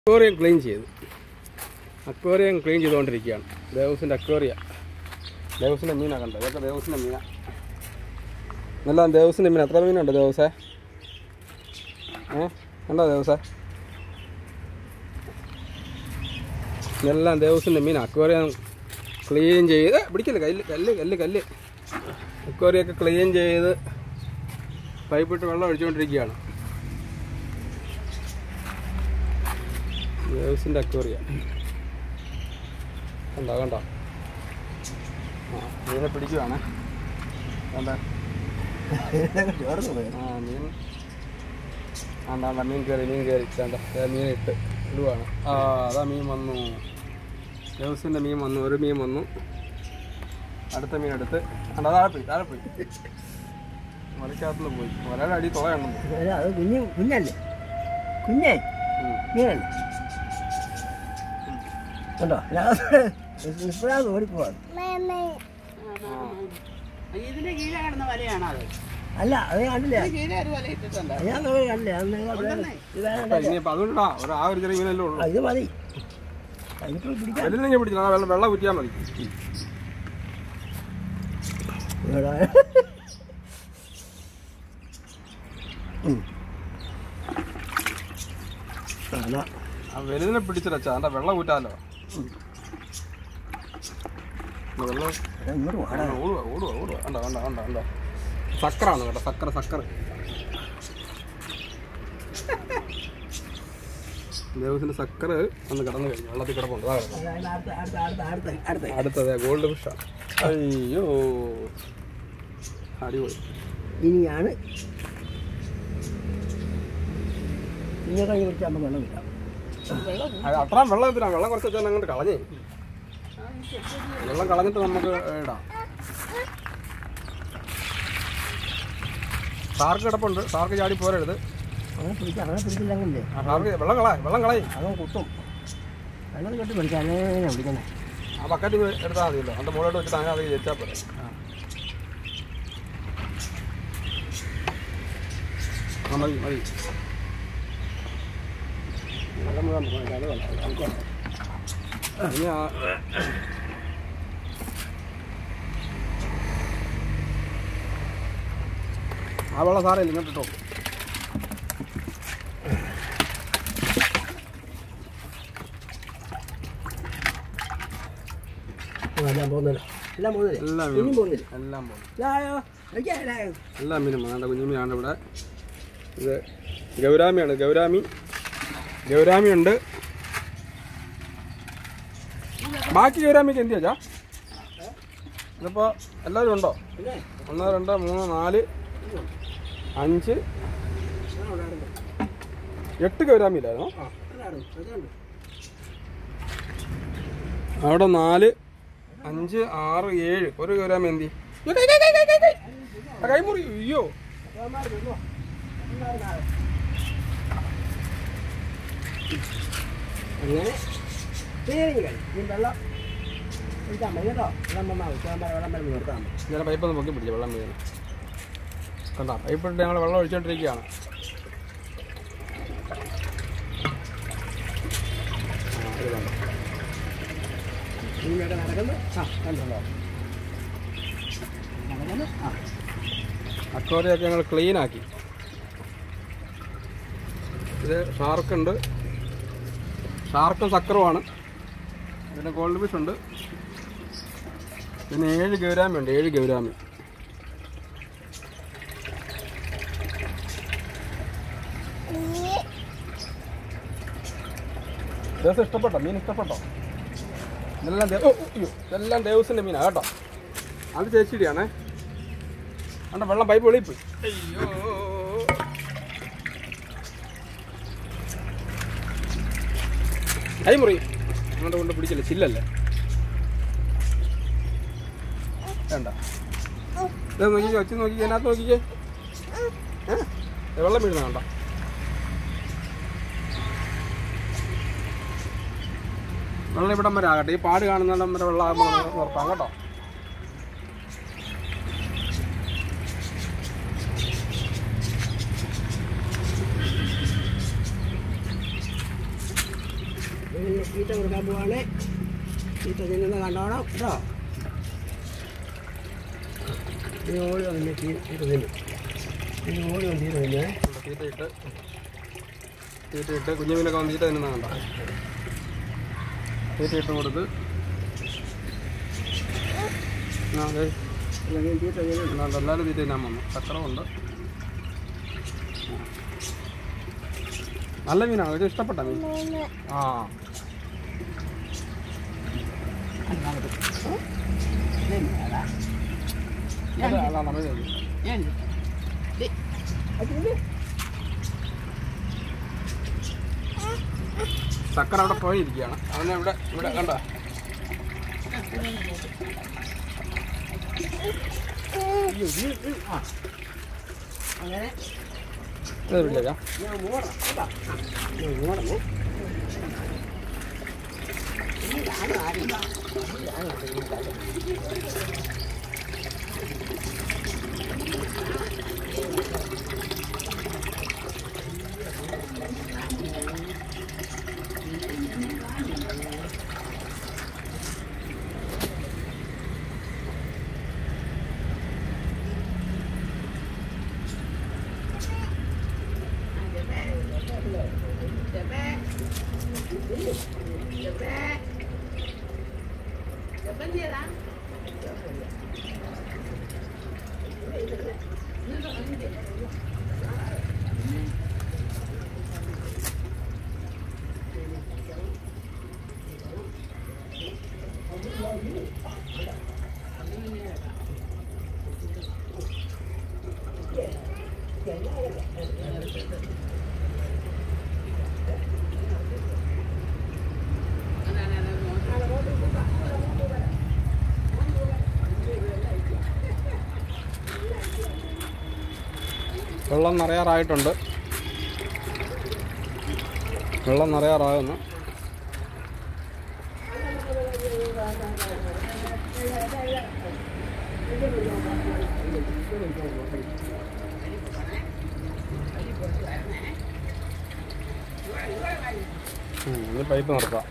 Aquarium clean ചെയ്തു aquarium clean ചെയ്തുകൊണ്ടിരിക്കുകയാണ് ദേവസിൻ്റെ അക്വേറിയ ദേവസിൻ്റെ മീനാണ് കണ്ടത് ഇതൊക്കെ ദേവസിൻ്റെ മീനാണ് നല്ല ദേവസിൻ്റെ മീൻ എത്ര മീനുണ്ട് ദേവസേ ഏ കണ്ടോ ദേവസേ ഇതെല്ലാം ദേവസിൻ്റെ മീൻ അക്വേറിയം ക്ലീൻ ചെയ്ത് പിടിക്കല്ലേ കല്ല് കല്ല് കല്ല് കല്ല് അക്വേറിയൊക്കെ ക്ലീൻ ചെയ്ത് പൈപ്പിട്ട് വെള്ളം ഒഴിച്ചുകൊണ്ടിരിക്കുകയാണ് ദേവസിൻ്റെ അക്വേറിയ കണ്ടോ കണ്ടോ ആ മീനെ പിടിക്കുവാണ് കണ്ട ആ മീൻ ആണ്ടാണ്ട മീൻ കയറി മീൻ കയറി കണ്ട മീൻ ഇട്ട് ഇടുവാണ് ആ അതാ മീൻ വന്നു ദേവസിൻ്റെ മീൻ വന്നു ഒരു മീൻ വന്നു അടുത്ത മീൻ എടുത്ത് കണ്ട താഴെ പോയി താഴെ പോയി മലക്കകത്തുനിന്ന് പോയി ഒരാളുടെ അടി തുളയണം അത് കുഞ്ഞ് കുഞ്ഞല്ലേ കുഞ്ഞേ മീനല്ലേ കണ്ടോ ഇപ്പോഴാണ് ഓടിപ്പോവാൻ ഇതിന്റെ കീഴെ കിടന്ന വലയാണോ അത് അല്ല അത് കണ്ടില്ലേ ഇതിന്റെ കീഴെ ഒരു വല ഇട്ടിട്ടുണ്ട് ഞാൻ നോക്കി കണ്ടില്ലേ അന്ന് നിങ്ങൾ ഇവിടെ- ഇത് വേണ്ട. ഇനിയിപ്പോൾ അതുകൊണ്ടാ ഒരു ആ ഒരു ചെറിയ മീനല്ലേ ഉള്ളൂ ആ, ഇത് മതി അതിനിപ്പോൾ പിടിക്കാൻ അതിൽ ഞാൻ പിടിച്ചില്ല ആ വെള്ളം വെള്ളം കുറ്റിയാൽ മതി ഇവിടെ. ഉം. അതാ. ആ വലുതിനെ പിടിച്ചിടച്ചാ അതിൻ്റെ വെള്ളം കൂറ്റാലോ വെള്ളം എടാ, ഇങ്ങോട്ട് വാടാ. ഓടുക ഓടുക ഓടുക കണ്ടോ കണ്ടോ കണ്ടോ കണ്ടോ സക്കറാണ് കേട്ടോ സക്കര സക്കർ ദേവസിന്റെ സക്കർ ഒന്ന് കിടന്നു കഴിഞ്ഞു വെള്ളത്തിൽ കിടപ്പുണ്ട് അതാ കിടക്കുന്നത്. അതാ, അടുത്ത അടുത്ത അടുത്ത അടുത്ത അടുത്ത അടുത്തത് ഗോൾഡ് ഫിഷാണ് അയ്യോ അടിപൊളി ഇനിയാണ് ഇങ്ങനെ കഴിഞ്ഞ് കുറിച്ച് നമുക്ക് വെള്ളം കിട്ടാം അത് അത്രയും വെള്ളം എന്തിനാ വെള്ളം കുറച്ച് വെച്ചാൽ അങ്ങോട്ട് കളഞ്ഞേ വെള്ളം കളഞ്ഞിട്ട് നമുക്ക് ഇടാം ഷാർക്ക് കിടപ്പുണ്ട് ഷാർക്ക് ചാടി പോരരുത് അങ്ങനെ പിടിക്കാം അങ്ങനെ പിടിച്ചില്ലെങ്കിലേ ആ ഷാർക്ക് വെള്ളം കള വെള്ളം കളയും അവൻ കുത്തും വെള്ളം കെട്ടി പിടിക്കാനേ പിടിക്കണേ ആ ബക്കറ്റ് എടുത്താൽ മതിയല്ലോ അതിൻ്റെ മുകളിലോട്ട് വെച്ചിട്ട് അങ്ങനെ അത് ജയിച്ചാൽ പോരെ ആ മതി മതി വെള്ളം മുഴുവൻ പോകണ്ട, അത് വേണ്ട, അത് വേണ്ട. ഇനി ആ ആ വെള്ളം സാറേ ഇങ്ങോട്ട് ഇട്ടോ എല്ലാം പോകുന്നില്ല എല്ലാം പോകുന്നില്ല എല്ലാം ഇനിയും മീനും പോകുന്നില്ല എല്ലാം പോകും ലായോ അയ്യോ, ലായോ. എല്ലാ മീനും വേണ്ട കുഞ്ഞുമീനാണ് ഇവിടെ ഇത് ഗൗരാമിയാണ് ഗൗരാമി ഗൗരാമി ഉണ്ട് ബാക്കി ഗൗരാമിക്ക് എന്ത് ചേച്ചാ ഇതിപ്പോൾ എല്ലാവരും ഉണ്ടോ പിന്നെ ഒന്ന് രണ്ട് മൂന്ന് നാല് അഞ്ച് എട്ട് ഗൗരാമി ഇല്ലായിരുന്നോ ആ അതാണ് അതുണ്ട് അവിടെ നാല് അഞ്ച് ആറ് ഏഴ് ഒരു ഗൗരാമി എന്തി കൈമുറി അയ്യോ അങ്ങനെ തീരെ കളി ഈ വെള്ളം കുടിക്കാൻ മതി കേട്ടോ വെള്ളം വന്നാൽ കുടിക്കാൻ പറ വെള്ളം വരുമ്പോൾ നിർത്താൻ മതി ഞാൻ പൈപ്പ് ഒന്ന് പൊക്കി പിടിച്ചു വെള്ളം വീഴുന്നു കണ്ട പൈപ്പ് ഇട്ട് ഞങ്ങൾ വെള്ളം ഒഴിച്ചോണ്ടിരിക്കുകയാണ് ആ, ഇത് കണ്ടോ. ഇങ്ങോട്ട് നടക്കുന്നു ആ കണ്ടല്ലോ നടക്കുന്നു ആ അക്വേറിയൊക്കെ ഞങ്ങൾ ക്ലീൻ ആക്കി ഇത് ഷാർക്കുണ്ട് ഷാർക്കും സക്കറുമാണ് പിന്നെ ഗോൾഡ് ഫിഷ് ഉണ്ട് പിന്നെ ഏഴ് ഗൗരാമി ഉണ്ട് ഏഴ് ഗൗരാമി ദിവസം ഇഷ്ടപ്പെട്ടോ മീൻ ഇഷ്ടപ്പെട്ടോ ഇതെല്ലാം ദേ- ഓ, ഓ, അയ്യോ ഇതെല്ലാം ദേവസിൻ്റെ മീനാണ് കേട്ടോ അത് ചേച്ചിയുടെയാണേ അണ്ട വെള്ളം പൈപ്പ് വെളിയിൽ പോയി അയ്യോ കൈമുറി അങ്ങോട്ട് കൊണ്ട് പിടിച്ചില്ല ചില്ലല്ലേ വേണ്ട ഇത് നോക്കിക്കേ വെച്ച് നോക്കിക്കേ അതിനകത്ത് നോക്കിക്കേ ഏ? ദേ വെള്ളം വീഴുന്ന കണ്ട വെള്ളം ഇവിടം വരെ ആകട്ടെ ഈ പാട് കാണുന്നിടം വരെ വെള്ളം ആകുമ്പോൾ നമുക്ക് നിർത്താം കേട്ടോ ഇതിന് തീറ്റ കൊടുക്കാൻ പോവാണ് തീറ്റ തിന്നുന്ന കണ്ടോണം കേട്ടോ ഇത് ഓടി വന്നില്ല തീറ്റ തിന്നു ഇത് ഓടി വന്ന് തീറ്റ തിന്നേ തീറ്റയിട്ട് തീറ്റയിട്ട് കുഞ്ഞു മീനൊക്കെ വന്ന് തീറ്റ തിന്നുന്ന കണ്ട തീറ്റയിട്ട് കൊടുത്ത് ആ അതെ അല്ലെങ്കിൽ തീറ്റ തിന്നു അല്ലാണ്ട് എല്ലാവരും തീറ്റ തിന്നാൻ വന്നു ചക്രമുണ്ട് നല്ല മീനാണ് ഇത് ഇഷ്ടപ്പെട്ട മീൻ ആ അതെ, അതാണ് മതി, മതി. ചക്കര അവിടെ പോയിരിക്കുകയാണ് അവനെ ഇവിടെ ഇവിടെ കണ്ട അങ്ങനെ ഇല്ല ഞാൻ മൂടണം കേട്ടോ ഞാൻ മൂടണേ ഇതാണ് ആരും ഇതാണ് ആരും വെള്ളം നിറയാറായിട്ടുണ്ട് വെള്ളം നിറയാറാകുന്നു ഉം, ഇനി പൈപ്പ് നിർത്താം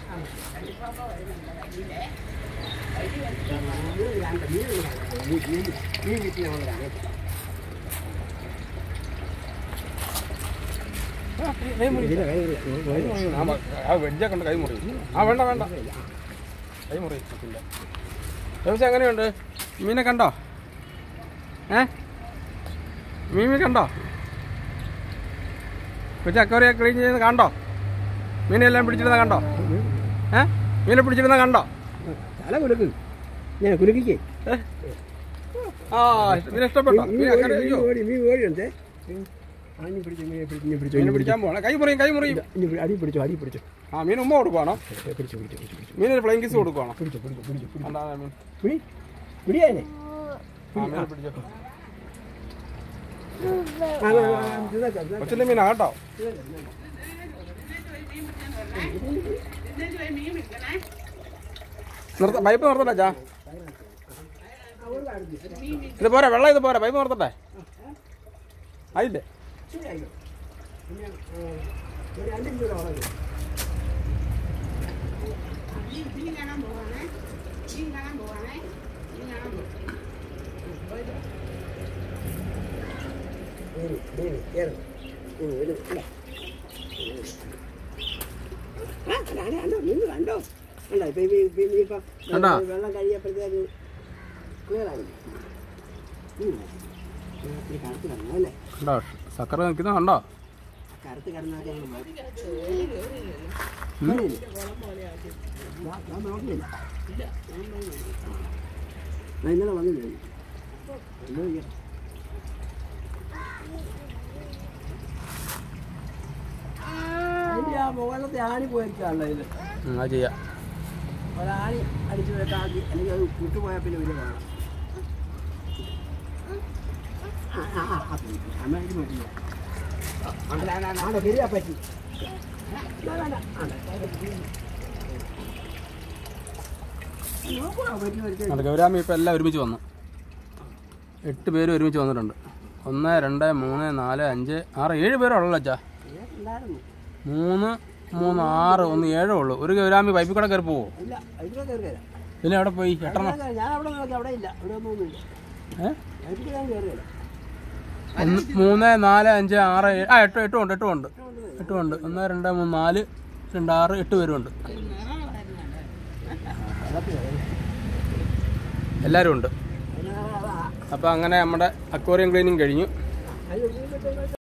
ആ മ- ആ വെഡ്ജൊക്കെ ഉണ്ട് കൈ മുറി ആ വേണ്ട വേണ്ട കൈ മുറി ഇല്ല ദിവസം എങ്ങനെയുണ്ട് മീനെ കണ്ടോ ഏ മീൻ മീൻ കണ്ടോ കൊച്ചു അക്കോറിയ ക്ലീൻ ചെയ്യുന്നത് കണ്ടോ മീനെല്ലാം പിടിച്ചിരുന്ന കണ്ടോ ഏ മീനെ പിടിച്ചിരുന്ന കണ്ടോ തല കുലുക്ക് ഞാൻ കുലുക്കിക്കേ ഏ? ആ മീനെ ഇഷ്ടപ്പെട്ടോ മീൻ മീൻ ഓടി അക്കരെ മീൻ അയ്യോ ഓടി മീൻ ഓടിയുണ്ടേ ആഞ്ഞു പിടിച്ചു മീനെ പിടിച്ചു ഇനി പിടിച്ചു മീനെ ഇനി പിടിക്കാൻ പോകണം കൈ മുറിയും കൈ മുറിയും ഇനി പിടി- അടി പിടിച്ചു അടി പിടിച്ചു ആ മീൻ ഉമ്മ കൊടുക്കുവാണോ പിടിച്ചു പിടിച്ചു പിടിച്ചു പിടിച്ചു മീനൊരു ഫ്ലൈങ് കിസ് കൊടുക്കുവാണോ പിടിച്ചു പിടിച്ചു പിടിച്ചു പിടിച്ചു എന്താ മീൻ പിടി പിടിയാനെ ആ മീനെ പിടിച്ചോ കൊച്ചിന്റെ കൊച്ചിൻ്റെ മീനാ കേട്ടോ നിർത്ത പൈപ്പ് നിർത്തട്ടെ ചാ ഇത് പോരാ വെള്ളം ഇത് പോരാ പൈപ്പ് നിർത്തട്ടെ ആയില്ലേ മീൻ കാണാൻ പോവാണേ മീൻ കാണാൻ പോവാണേ മീൻ കാണാൻ പോവാ നിന്ന് കണ്ടോ അല്ല ഇപ്പൊ ഇപ്പൊ- ഇപ്പൊ ഇനിയിപ്പൊ കണ്ടോ? വെള്ളം കഴിയപ്പോഴത്തേക്ക് ക്ലിയർ ആയി ഉം. ഇത്തിരി കറുത്ത് കിടന്നു അല്ലേ കണ്ടോ സക്കറ നിൽക്കുന്നത് കണ്ടോ കറുത്ത് കിടന്നൊക്കെ അങ്ങ് മാറ്റി. ഉം? ഞാൻ- ഞാൻ നോക്കിയില്ല ഞാൻ ഇന്നലെ വന്നില്ല ഇന്ന് ഇയ്യ. അതിന്റെ ആ മുകളിലത്തെ ആണി പോയിരിക്കാണല്ലോ ഇത് ഉം, അത് ചെയ്യാം ഒരാണി അടിച്ചു വെട്ടാക്കി അല്ലെങ്കിൽ അത് വിട്ടുപോയാൽ പിന്നെ വലിയ വേണം അമ്മയ്ക്ക് പറ്റില്ല ആടെ ശരിയാ പറ്റി വേണ്ട, വേണ്ട. ആടെ. നോക്കണോ പറ്റി പറ്റി അത് ഗൗരാമി ഇപ്പം എല്ലാം ഒരുമിച്ച് വന്നു എട്ട് പേര് ഒരുമിച്ച് വന്നിട്ടുണ്ട് ഒന്ന് രണ്ട് മൂന്ന് നാല് അഞ്ച് ആറ് ഏഴ് പേരുള്ളല്ലോ അച്ഛാ ഉണ്ടായിരുന്നു മൂന്ന് മൂന്ന് ആറ് ഒന്ന് ഏഴേ ഉള്ളൂ ഒരു ഗ്രാമി പൈപ്പിൽ കൂടെ കയറി പോവോ ഇല്ല ഇതിലോ കയറുകയില്ല പിന്നെ എവിടെ പോയി എട്ടെണ്ണം ഞാൻ അവിടെ നോക്കി അവിടെ ഇല്ല അവിടെ ഒന്നുമില്ല ഏ എനിക്ക് ഞാൻ കയറുകയില്ല ഒന്ന് മൂന്ന് നാല് അഞ്ച് ആറ് ഏഴ് ആ എട്ട് എട്ടും ഉണ്ട് എട്ടും ഉണ്ട് എട്ടും ഉണ്ട് ഒന്ന് രണ്ട് മൂന്ന് നാല് രണ്ട് ആറ് എട്ട് പേരും ഉണ്ട് എല്ലാവരും ഉണ്ട് അപ്പോൾ അങ്ങനെ നമ്മുടെ അക്വേറിയം ക്ലീനിങ് കഴിഞ്ഞു അയ്യോ